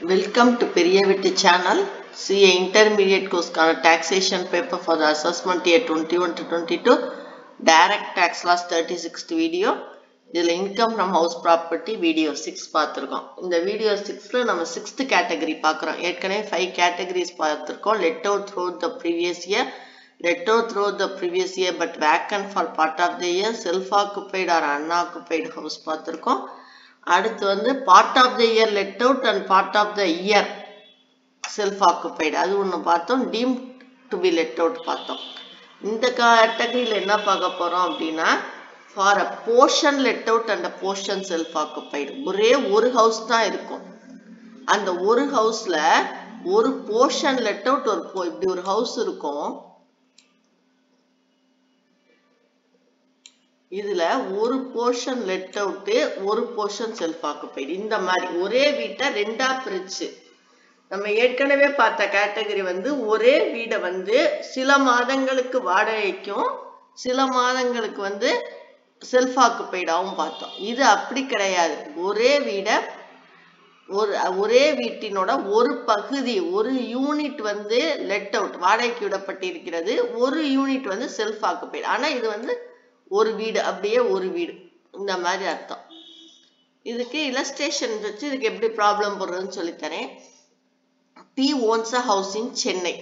Welcome to Periya Vittu channel. See a intermediate course kind of taxation paper for the assessment year 21 to 22. Direct tax laws 36th video. இதில் income from house property video six பார்த்துருக்கோம் இந்த வீடியோ சிக்ஸில் நம்ம sixth category பார்க்குறோம் ஏற்கனவே five categories பார்த்துருக்கோம் let out through the previous year let out through the previous year but vacant for part of the year self occupied or unoccupied house பார்த்துருக்கோம் அடுத்து வந்து part of the year let out and part of the year self occupied அது ஒன்று பார்த்தோம் deemed to be let out பார்த்தோம் இந்த கேட்டகரியில் என்ன பார்க்க போகிறோம் அப்படின்னா for a portion let out and a portion self occupied ஒரே ஒரு ஹவுஸ் தான் இருக்கும் அந்த ஒரு ஹவுஸ்ல ஒரு போர்ஷன் லெட் அவுட் ஒரு போ- இப்படி ஒரு ஹவுஸ் இருக்கும் இதுல ஒரு போர்ஷன் லெட் அவுட் ஒரு போர்ஷன் செல்ஃப் ஆக்குப்பைடு இந்த மாதிரி ஒரே வீட்டை ரெண்டா பிரிச்சு நம்ம ஏற்கனவே பார்த்த கேட்டகரி வந்து ஒரே வீடை வந்து சில மாதங்களுக்கு வாடகைக்கும் சில மாதங்களுக்கு வந்து செல்ஃப் ஆக்குப்பைடாவும் பார்த்தோம் இது அப்படி கிடையாது ஒரே வீடை ஒரு ஒரே வீட்டினோட ஒரு பகுதி ஒரு யூனிட் வந்து லெட் அவுட் வாடகைக்கு விடப்பட்டிருக்கிறது ஒரு யூனிட் வந்து செல்ஃப் ஆக்குப்பைடு ஆனா இது வந்து ஒரு வீடு அப்படியே ஒரு வீடு இந்த மாதிரி அர்த்தம் இதுக்கு இல்லஸ்ட்ரேஷன் வச்சு இதுக்கு எப்படி ப்ராப்ளம் போடுறதுன்னு சொல்லித்தரேன் P owns a house in Chennai.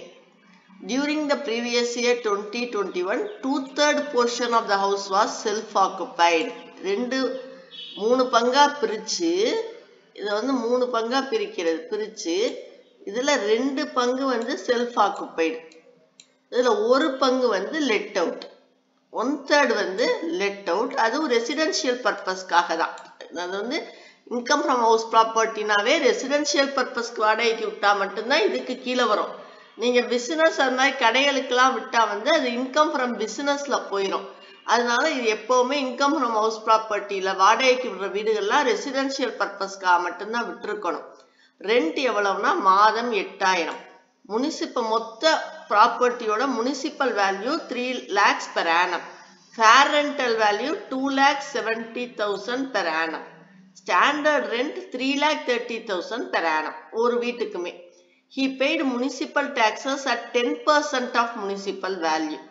During the previous year 2021, two-third portion of the house was self-occupied. ரெண்டு மூணு பங்கா பிரிச்சு இதை வந்து மூணு பங்கா பிரிக்கிறது பிரிச்சு இதுல ரெண்டு பங்கு வந்து செல்ஃப் ஆக்குப்பைடு இதுல ஒரு பங்கு வந்து லெட் அவுட் ஒன் தேர்ட் வந்து லெட் அவுட் அதுவும் ரெசிடென்ஷியல் பர்பஸ்க்காக தான் அது வந்து இன்கம் ஃப்ரம் ஹவுஸ் ப்ராப்பர்ட்டினாவே ரெசிடென்ஷியல் பர்பஸ்க்கு வாடகைக்கு விட்டா மட்டும்தான் இதுக்கு கீழே வரும் நீங்க பிசினஸ் அந்த மாதிரி கடைகளுக்கெல்லாம் விட்டா வந்து அது இன்கம் ஃப்ரம் பிசினஸ்ல போயிடும் அதனால இது எப்பவுமே இன்கம் ஃப்ரம் ஹவுஸ் ப்ராப்பர்ட்டியில வாடகைக்கு விடுற வீடுகள்லாம் ரெசிடென்ஷியல் பர்பஸ்க்காக மட்டும்தான் விட்டுருக்கணும் ரெண்ட் எவ்வளவுனா மாதம் எட்டாயிரம் முனிசிபல் மொத்த ப்ராப்பர்ட்டியோட municipal value three lakhs per annum fair rental value two lakh seventy thousand per annum standard rent three lakh thirty thousand per annum ஒரு வீட்டுக்குமே he paid municipal taxes at 10% of municipal value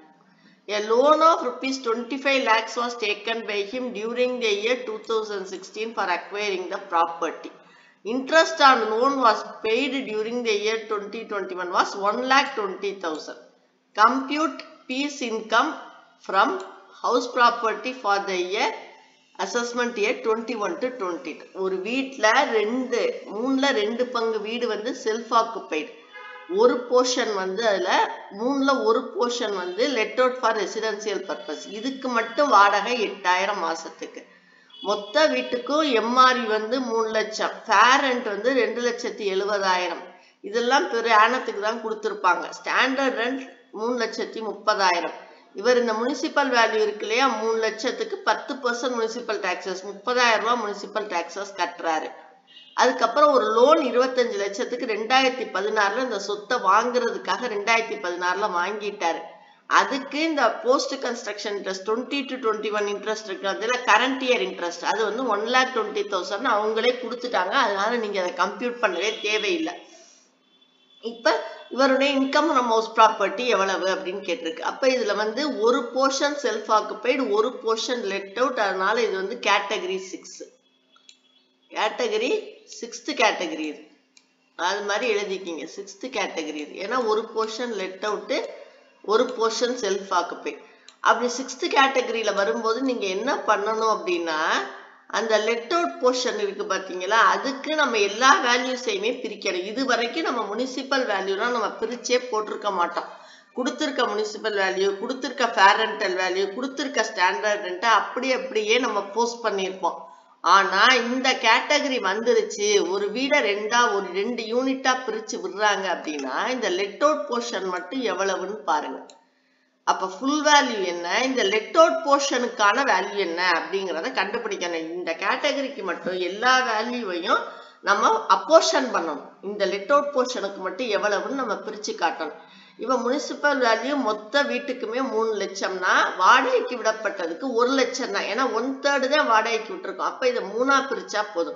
a loan of rupees 25 lakhs was taken by him during the year 2016 for acquiring the property interest on loan was paid during the year 2021 was 1 lakh 20000 compute piece income from house property for the year assessment year twenty one to twenty ஒரு வீட்டில் ரெண்டு மூணுல ரெண்டு பங்கு வீடு வந்து self occupied ஒரு portion வந்து அதில் மூணுல ஒரு போர்ஷன் வந்து let out for residential purpose இதுக்கு மட்டும் வாடகை எட்டாயிரம் மாசத்துக்கு மொத்த வீட்டுக்கும் எம்ஆர்வி வந்து மூணு லட்சம் ஃபேர் ரெண்ட் வந்து ரெண்டு லட்சத்தி எழுபதாயிரம் இதெல்லாம் பெரிய ஆனத்துக்கு தான் கொடுத்துருப்பாங்க ஸ்டாண்டர்ட் ரெண்ட் மூணு லட்சத்தி முப்பதாயிரம் இவர் இந்த முனிசிபல் வேல்யூ இருக்கு இல்லையா மூணு லட்சத்துக்கு பத்து பர்சன்ட் முனிசிபல் டாக்ஸஸ் முப்பதாயிரம் ரூபாய் முனிசிபல் டாக்ஸஸ் கட்டுறாரு அதுக்கப்புறம் ஒரு லோன் இருபத்தஞ்சு லட்சத்துக்கு ரெண்டாயிரத்தி பதினாறுல இந்த சொத்தை வாங்குறதுக்காக ரெண்டாயிரத்தி பதினாறுல வாங்கிட்டாரு அதுக்கு இந்த post construction interest twenty to twenty one interest இருக்கு அதுல கரண்ட் இயர் இன்ட்ரெஸ்ட் அது வந்து ஒன் லேக் டுவெண்ட்டி தௌசண்ட் அவங்களே கொடுத்துட்டாங்க அதனால நீங்க அதை கம்ப்யூட் பண்ணவே தேவையில்லை இப்ப இவருடைய இன்கம் நம்ம ஹவுஸ் ப்ராப்பர்ட்டி எவ்வளவு அப்படின்னு கேட்டிருக்கு அப்ப இதுல வந்து ஒரு போர்ஷன் செல்ஃப் ஆக்குப்பைடு ஒரு போர்ஷன் லெட் அவுட் அதனால இது வந்து category six category sixth category இது அது மாதிரி எழுதிக்கிங்க சிக்ஸ்த் கேட்டகரி இது ஏன்னா ஒரு போர்ஷன் லெட் அவுட்டு ஒரு போர்ஷன் செல்ஃப் ஆக்குப்பைடு அப்படி சிக்ஸ்த் கேட்டகரியில வரும்போது நீங்க என்ன பண்ணணும் அப்படின்னா அந்த லெட் அவுட் போர்ஷன் இருக்கு பாத்தீங்களா அதுக்கு நம்ம எல்லா வேல்யூஸையுமே பிரிக்கணும் இது வரைக்கும் நம்ம முனிசிபல் வேல்யூலாம் நம்ம பிரிச்சே போட்டிருக்க மாட்டோம் கொடுத்துருக்க முனிசிபல் வேல்யூ கொடுத்துருக்க ஃபேர் ரெண்டல் வேல்யூ கொடுத்துருக்க ஸ்டாண்டர்ட் ரெண்ட்டை அப்படி அப்படியே நம்ம போஸ்ட் பண்ணியிருப்போம் ஆனா இந்த கேட்டகரி வந்துருச்சு ஒரு வீடை ரெண்டா ஒரு ரெண்டு யூனிட்டா பிரிச்சு விடுறாங்க அப்படின்னா இந்த லெட் அவுட் போர்ஷன் மட்டும் எவ்வளவுன்னு பாருங்க அப்ப ஃபுல் வேல்யூ என்ன இந்த லெட் அவுட் போர்ஷனுக்கான வேல்யூ என்ன அப்படிங்கறத கண்டுபிடிக்கணும் இந்த கேட்டகரிக்கு மட்டும் எல்லா வேல்யூவையும் நம்ம அப்போர்ஷன் பண்ணணும் இந்த லெட் அவுட் போர்ஷனுக்கு மட்டும் எவ்வளவுன்னு நம்ம பிரிச்சு காட்டணும் இவன் முனிசிபல் வேல்யூ மொத்த வீட்டுக்குமே மூணு லட்சம்னா வாடகைக்கு விடப்பட்டதுக்கு ஒரு லட்சம் தான் ஏன்னா ஒன் தேர்டு தான் வாடகைக்கு விட்டுருக்கோம் அப்ப இதை மூணா பிரிச்சா போதும்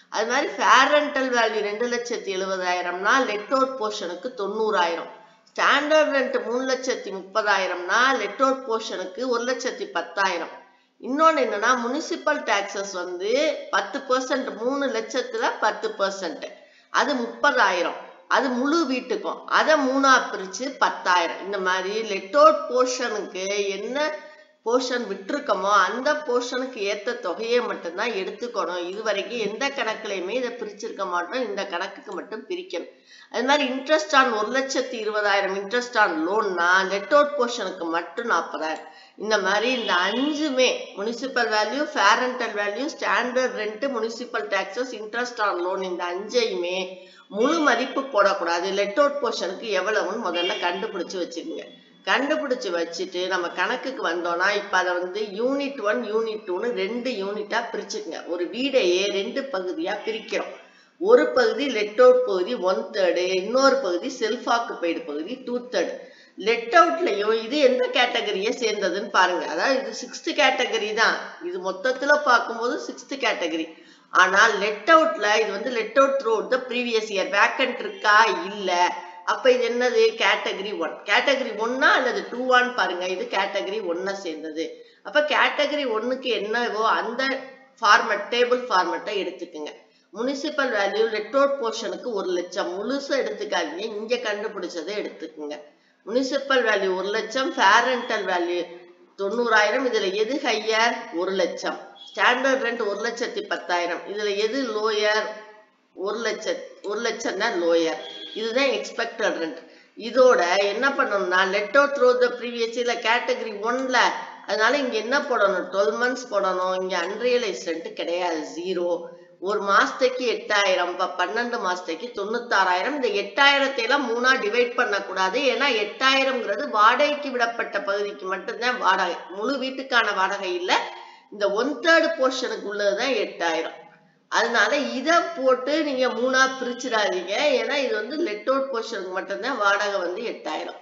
அது மாதிரி ஃபேர் ரெண்டல் வேல்யூ ரெண்டு லட்சத்தி எழுபதாயிரம்னா லெட் அவுட் போர்ஷனுக்கு தொண்ணூறாயிரம் ஸ்டாண்டர்ட் ரெண்ட் மூணு லட்சத்தி முப்பதாயிரம்னா லெட் அவுட் போர்ஷனுக்கு ஒரு லட்சத்தி பத்தாயிரம் இன்னொன்னு என்னன்னா முனிசிபல் டாக்ஸஸ் வந்து பத்து பர்சன்ட் மூணு லட்சத்துல பத்து பர்சன்ட் அது முப்பதாயிரம் அது முழு வீட்டுக்கும் அதை மூணா பிரிச்சு பத்தாயிரம் இந்த மாதிரி லெட் அவுட் போர்ஷனுக்கு என்ன போர்ஷன் விட்டுருக்கோமோ அந்த போர்ஷனுக்கு ஏத்த தொகையை மட்டும்தான் எடுத்துக்கணும் இது வரைக்கும் எந்த கணக்குலையுமே இதை பிரிச்சிருக்க மாட்டோம் இந்த கணக்குக்கு மட்டும் பிரிக்கணும் அது மாதிரி இன்ட்ரெஸ்ட் ஆன் ஒரு லட்சத்தி இருபதாயிரம் இன்ட்ரெஸ்ட் ஆன் லோன்னா லெட் அவுட் போர்ஷனுக்கு மட்டும் நாற்பதாயிரம் இந்த மாதிரி இந்த அஞ்சுமே municipal value fair rental value standard rent municipal taxes interest on loan இந்த அஞ்சையுமே முழு மதிப்பு போடக்கூடாது லெட் அவுட் போர்ஷனுக்கு எவ்வளவுன்னு முதல்ல கண்டுபிடிச்சு வச்சுக்கோங்க கண்டுபிடிச்சு வச்சுட்டு நம்ம கணக்குக்கு வந்தோம்னா இப்ப அதை வந்து யூனிட் ஒன் யூனிட் டூன்னு ரெண்டு யூனிட்டா பிரிச்சுக்கங்க ஒரு வீடையே ரெண்டு பகுதியா பிரிக்கிறோம் ஒரு பகுதி லெட் அவுட் பகுதி ஒன் தேர்டு இன்னொரு பகுதி செல்ஃப் ஆக்குபைடு பகுதி டூ தேர்டு லெட் அவுட்லயும் இது எந்த கேட்டகரியை சேர்ந்ததுன்னு பாருங்க அதாவது இது சிக்ஸ்த் கேட்டகரி தான் இது மொத்தத்துல பார்க்கும்போது சிக்ஸ்த் கேட்டகரி ஆனால் லெட் அவுட்ல இது வந்து let out through the previous year vacant இருக்கா இல்ல அப்ப இது என்னது கேட்டகரி ஒன் கேட்டகரி ஒன்னா அல்லது டூவான்னு பாருங்க இது கேட்டகரி ஒன்ன சேர்ந்தது அப்ப கேட்டகரி ஒன்னுக்கு என்னவோ அந்த ஃபார்மட் டேபிள் ஃபார்மட்டை எடுத்துக்குங்க முனிசிபல் வேல்யூ லெட் அவுட் போர்ஷனுக்கு ஒரு லட்சம் முழுசா எடுத்துக்காதீங்க இங்க கண்டுபிடிச்சதை எடுத்துக்குங்க முனிசிபல் வேல்யூ ஒரு லட்சம் ஃபேர் ரெண்டல் வேல்யூ தொண்ணூறாயிரம் இதுல எது ஹையர் ஒரு லட்சம் ஸ்டாண்டர்ட் ரெண்ட் ஒரு லட்சத்தி பத்தாயிரம் இதுல எது லோயர் ஒரு லட்சம் ஒரு லட்சம் தான் லோயர் இதுதான் எக்ஸ்பெக்டட் ரெண்ட் இதோட என்ன பண்ணணும்னா let out through the previous இல்ல கேட்டகரி ஒன்ல அதனால இங்க என்ன போடணும் டுவெல் மந்த்ஸ் போடணும் இங்க அன்ரியலைஸ் ரெண்ட் கிடையாது ஜீரோ ஒரு மாசத்துக்கு எட்டாயிரம் இப்ப பன்னெண்டு மாசத்துக்கு தொண்ணூத்தாறாயிரம் இந்த எட்டாயிரத்தை எல்லாம் மூணா டிவைட் பண்ணக்கூடாது ஏன்னா எட்டாயிரம்ங்கிறது வாடகைக்கு விடப்பட்ட பகுதிக்கு மட்டும்தான் வாடகை முழு வீட்டுக்கான வாடகை இல்ல இந்த ஒன் தேர்டு போர்ஷனுக்கு உள்ளதுதான் எட்டாயிரம் அதனால இத போட்டு நீங்க மூணா பிரிச்சிடாதீங்க ஏன்னா இது வந்து லெட் அவுட் போர்ஷனுக்கு மட்டும்தான் வாடகை வந்து எட்டாயிரம்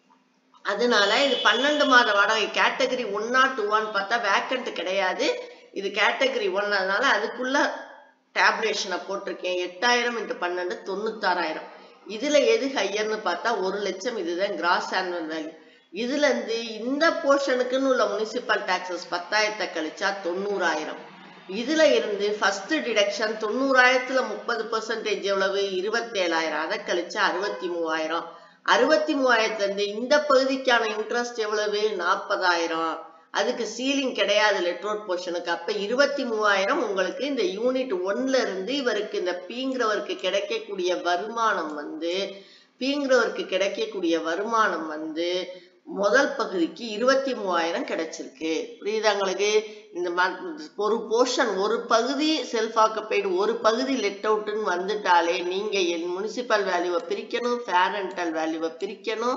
அதனால இது பன்னெண்டு மாத வாடகை கேட்டகரி ஒன்னா டூவான்னு பார்த்தா வேக்கண்ட் கிடையாது இது கேட்டகரி ஒன் அதனால அதுக்குள்ள டேப்லேஷனை போட்டிருக்கேன் எட்டாயிரம் இன்ட்டு பன்னெண்டு தொண்ணூத்தாறாயிரம் இதுல எது ஹையர்னு பார்த்தா ஒரு லட்சம் இதுதான் கிராஸ் ஆனுவல் வேல்யூ இதுல இருந்து இந்த போர்ஷனுக்குன்னு உள்ள முனிசிபல் டாக்ஸஸ் பத்தாயிரத்தை கழிச்சா தொண்ணூறாயிரம் இதுல இருந்து ஃபர்ஸ்ட் டிடக்ஷன் தொண்ணூறாயிரத்துல முப்பது பெர்சன்டேஜ் எவ்வளவு இருபத்தி ஏழாயிரம் அதை கழிச்சா அறுபத்தி மூவாயிரம் அறுபத்தி மூவாயிரத்துல இருந்து இந்த பகுதிக்கான இன்ட்ரெஸ்ட் எவ்வளவு நாற்பதாயிரம் அதுக்கு சீலிங் கிடையாது லெட்ரோட் போர்ஷனுக்கு அப்ப இருபத்தி மூவாயிரம் உங்களுக்கு இந்த யூனிட் ஒன்ல இருந்து இவருக்கு இந்த பீங்கிறவருக்கு கிடைக்கக்கூடிய வருமானம் வந்து பீங்கிறவருக்கு கிடைக்கக்கூடிய வருமானம் வந்து முதல் பகுதிக்கு இருபத்தி மூவாயிரம் கிடைச்சிருக்கு புரியுதா உங்களுக்கு இந்த ஒரு போர்ஷன் ஒரு பகுதி செல்ஃப் ஆக்குபைடு ஒரு பகுதி லெட் அவுட்னு வந்துட்டாலே நீங்க என் முனிசிபல் வேல்யூவை பிரிக்கணும் ஃபேரண்டல் வேல்யூவை பிரிக்கணும்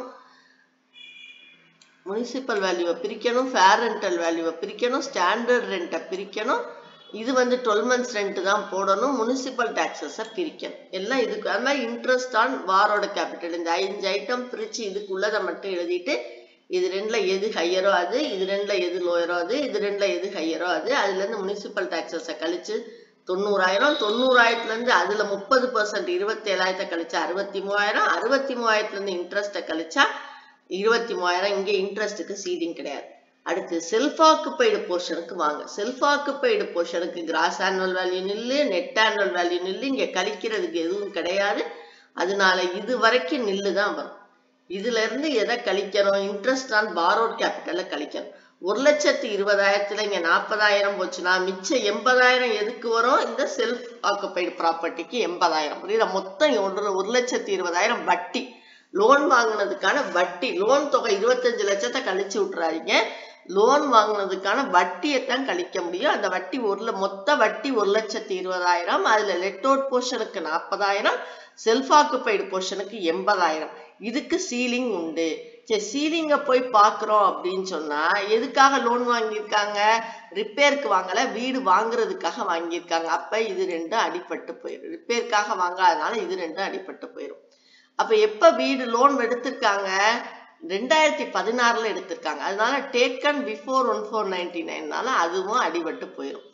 முனிசிபல் வேல்யூவை பிரிக்கணும் ஃபேர் ரெண்டல் வேல்யூவை பிரிக்கணும் ஸ்டாண்டர்ட் ரெண்ட்டை பிரிக்கணும் இது வந்து டுவெல் மந்த்ஸ் ரெண்ட் தான் போடணும் முனிசிபல் டாக்ஸஸை பிரிக்கணும் எல்லாம் இதுக்கு அது மாதிரி இன்ட்ரெஸ்ட் ஆன் வாரோட கேபிட்டல் இந்த அஞ்சு ஐட்டம் பிரிச்சு இதுக்குள்ளதை மட்டும் எழுதிட்டு இது ரெண்டுல எது ஹையரோ அது இது ரெண்டுல எது லோயரோ அது இது ரெண்டுல எது ஹையரோ அது அதுல இருந்து முனிசிபல் டாக்ஸஸை கழிச்சு தொண்ணூறாயிரம் தொண்ணூறாயிரத்துல இருந்து அதுல முப்பது பர்சன்ட் இருபத்தி ஏழாயிரத்தை கழிச்சா அறுபத்தி மூவாயிரம் அறுபத்தி மூவாயிரத்துல இருந்து இன்ட்ரெஸ்ட்டை கழிச்சா இருபத்தி மூவாயிரம் இங்க இன்ட்ரெஸ்ட்டுக்கு சீடிங் கிடையாது அடுத்து செல்ஃப் ஆக்குப்பைடு போர்ஷனுக்கு வாங்க செல்ஃப் ஆக்குப்பைடு போர்ஷனுக்கு gross annual value nil net annual value nil இங்க கழிக்கிறதுக்கு எதுவும் கிடையாது அதனால இது வரைக்கும் நில்லு தான் வரும் இதுல இருந்து எதை கழிக்கணும் இன்ட்ரெஸ்ட் ஆன் பாரோட் கேபிட்டல்ல கழிக்கணும் ஒரு லட்சத்தி இருபதாயிரத்துல இங்க நாற்பதாயிரம் போச்சுன்னா மிச்சம் எண்பதாயிரம் எதுக்கு வரும் இந்த செல்ஃப் ஆக்குப்பைடு ப்ராப்பர்ட்டிக்கு எண்பதாயிரம் புரியுதா மொத்தம் ஒரு ஒரு லட்சத்தி இருபதாயிரம் வட்டி லோன் வாங்கினதுக்கான வட்டி லோன் தொகை இருபத்தஞ்சு லட்சத்தை கழிச்சு விட்டுறாதீங்க லோன் வாங்கினதுக்கான வட்டியை தான் கழிக்க முடியும் அந்த வட்டி ஒரு மொத்த வட்டி ஒரு லட்சத்தி இருபதாயிரம் அதுல லெட் அவுட் போர்ஷனுக்கு நாற்பதாயிரம் செல்ஃப் ஆக்குபைடு போர்ஷனுக்கு எண்பதாயிரம் இதுக்கு சீலிங் உண்டு சரி சீலிங்க போய் பாக்குறோம் அப்படின்னு சொன்னா எதுக்காக லோன் வாங்கியிருக்காங்க ரிப்பேருக்கு வாங்கல வீடு வாங்குறதுக்காக வாங்கியிருக்காங்க அப்ப இது ரெண்டும் அடிபட்டு போயிடும் ரிப்பேருக்காக வாங்காதனால இது ரெண்டும் அடிபட்டு போயிடும் அப்ப எப்ப வீடு லோன் எடுத்திருக்காங்க ரெண்டாயிரத்தி பதினாறுல எடுத்திருக்காங்க அதனால taken before one four ninety நைன்னால அதுவும் அடிபட்டு போயிடும்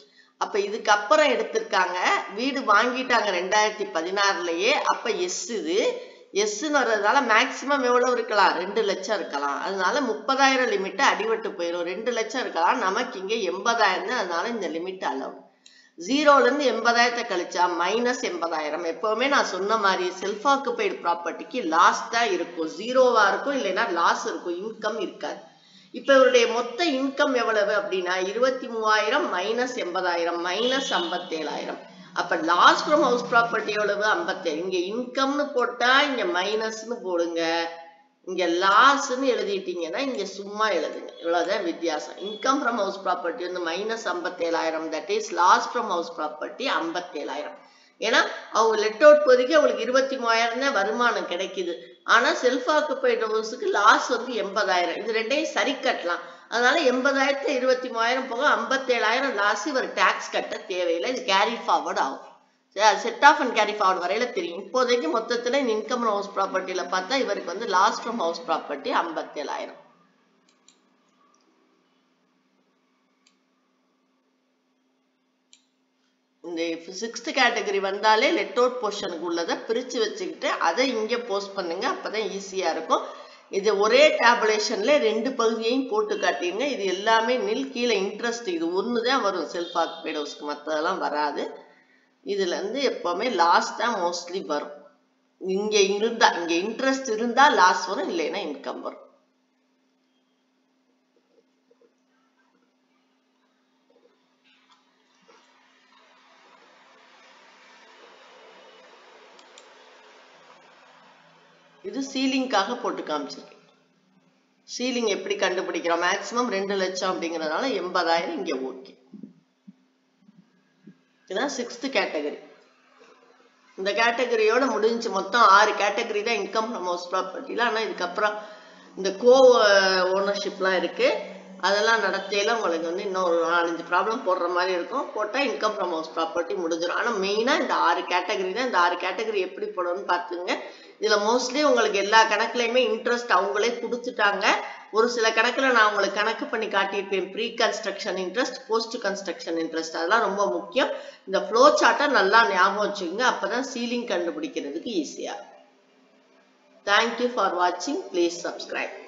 அப்ப இதுக்கப்புறம் எடுத்திருக்காங்க வீடு வாங்கிட்டாங்க ரெண்டாயிரத்தி பதினாறுலயே அப்ப எஸ் இது எஸ்ன்னு வர்றதுனால மேக்சிமம் எவ்வளவு இருக்கலாம் ரெண்டு லட்சம் இருக்கலாம் அதனால முப்பதாயிரம் லிமிட் அடிபட்டு போயிடும் ரெண்டு லட்சம் இருக்கலாம் நமக்கு இங்க எண்பதாயிரம் அதனால இந்த லிமிட் அலவுட் ஜீரோல இருந்து எண்பதாயிரத்தை கழிச்சா மைனஸ் எண்பதாயிரம் எப்பவுமே நான் சொன்ன மாதிரி செல்ஃப் ஆக்குபைடு ப்ராப்பர்ட்டிக்கு லாஸ் தான் இருக்கும் ஜீரோவா இருக்கும் இல்லைன்னா லாஸ் இருக்கும் இன்கம் இருக்காது இப்ப இவருடைய மொத்த இன்கம் எவ்வளவு அப்படின்னா இருபத்தி மூவாயிரம் மைனஸ் எண்பதாயிரம் மைனஸ் ஐம்பத்தேழாயிரம் அப்ப லாஸ் ஃப்ரம் ஹவுஸ் ப்ராப்பர்ட்டி எவ்வளவு ஐம்பத்தேழு இங்க இன்கம்னு போட்டா இங்க மைனஸ்னு போடுங்க இங்க லாஸ்ன்னு எழுதிட்டீங்கன்னா இங்க சும்மா எழுதுங்க இவ்வளவுதான் வித்தியாசம் இன்கம் ஃப்ரம் ஹவுஸ் ப்ராப்பர்ட்டி வந்து மைனஸ் ஐம்பத்தேழாயிரம் that is loss from house property ஐம்பத்தேழாயிரம் ஏன்னா அவங்க லெட் அவுட் போதைக்கு அவங்களுக்கு இருபத்தி மூவாயிரம் தான் வருமானம் கிடைக்குது ஆனா செல்ஃப் ஆக்குபைட் ஹவுஸுக்கு லாஸ் வந்து எண்பதாயிரம் இது ரெண்டையும் சரி கட்டலாம் அதனால எண்பதாயிரத்து இருபத்தி மூவாயிரம் போக ஐம்பத்தேழாயிரம் லாஸ் இவர் டாக்ஸ் கட்ட தேவையில்லை இது கேரி ஃபார்வர்ட் ஆகும் set off and carry forward வரையில தெரியும் இப்போதைக்கு மொத்தத்துல இன்கம் ஹவுஸ் ப்ராப்பர்ட்டியில பார்த்தா இவருக்கு வந்து லாஸ் ஃப்ரம் ஹவுஸ் ப்ராப்பர்ட்டி ஐம்பத்தேழாயிரம் இந்த சிக்ஸ்த் கேட்டகரி வந்தாலே லெட் அவுட் போர்ஷனுக்கு உள்ளதை பிரிச்சு வச்சுக்கிட்டு அதை இங்க போஸ்ட் பண்ணுங்க அப்பதான் ஈஸியா இருக்கும் இது ஒரே டேபுலேஷன்ல ரெண்டு பகுதியையும் போட்டு காட்டிடுங்க இது எல்லாமே நில் கீழே இன்ட்ரெஸ்ட் இது ஒன்று தான் வரும் செல்ஃப் ஆக்குபைட் ஹவுஸ்க்கு மற்றதெல்லாம் வராது இதுல இருந்து எப்பவுமே லாஸ் தான் மோஸ்ட்லி வரும் இங்க இருந்தா இங்க இன்ட்ரெஸ்ட் இருந்தா லாஸ் வரும் இல்லைன்னா இன்கம் வரும் இது சீலிங்காக போட்டு காமிச்சிருக்கேன் சீலிங் எப்படி கண்டுபிடிக்கிறோம் மேக்சிமம் ரெண்டு லட்சம் அப்படிங்கறதுனால எண்பதாயிரம் இங்க ஓகே இதுதான் சிக்ஸ்த் கேட்டகரி இந்த கேட்டகரியோட முடிஞ்சு மொத்தம் ஆறு கேட்டகரி தான் இன்கம் ஃப்ரம் ஹவுஸ் ப்ராப்பர்ட்டில ஆனா இதுக்கப்புறம் இந்த கோ ஓனர்ஷிப்லாம் இருக்கு அதெல்லாம் நடத்தையில உங்களுக்கு வந்து இன்னும் ஒரு நாலஞ்சு ப்ராப்ளம் போடுற மாதிரி இருக்கும் போட்டால் இன்கம் ஃப்ரம் ஹவுஸ் ப்ராப்பர்ட்டி முடிஞ்சிடும் ஆனால் மெயினாக இந்த ஆறு கேட்டகரி தான் இந்த ஆறு கேட்டகரி எப்படி போடணும்னு பார்த்துங்க இதில் மோஸ்ட்லி உங்களுக்கு எல்லா கணக்குலையுமே இன்ட்ரெஸ்ட் அவங்களே கொடுத்துட்டாங்க ஒரு சில கணக்கில் நான் உங்களுக்கு கணக்கு பண்ணி காட்டியிருப்பேன் pre construction interest post construction interest அதெல்லாம் ரொம்ப முக்கியம் இந்த ஃப்ளோ சார்ட்டை நல்லா ஞாபகம் வச்சுக்கோங்க அப்போ தான் சீலிங் கண்டுபிடிக்கிறதுக்கு ஈஸியாக தேங்க்யூ ஃபார் வாட்சிங் ப்ளீஸ் சப்ஸ்கிரைப்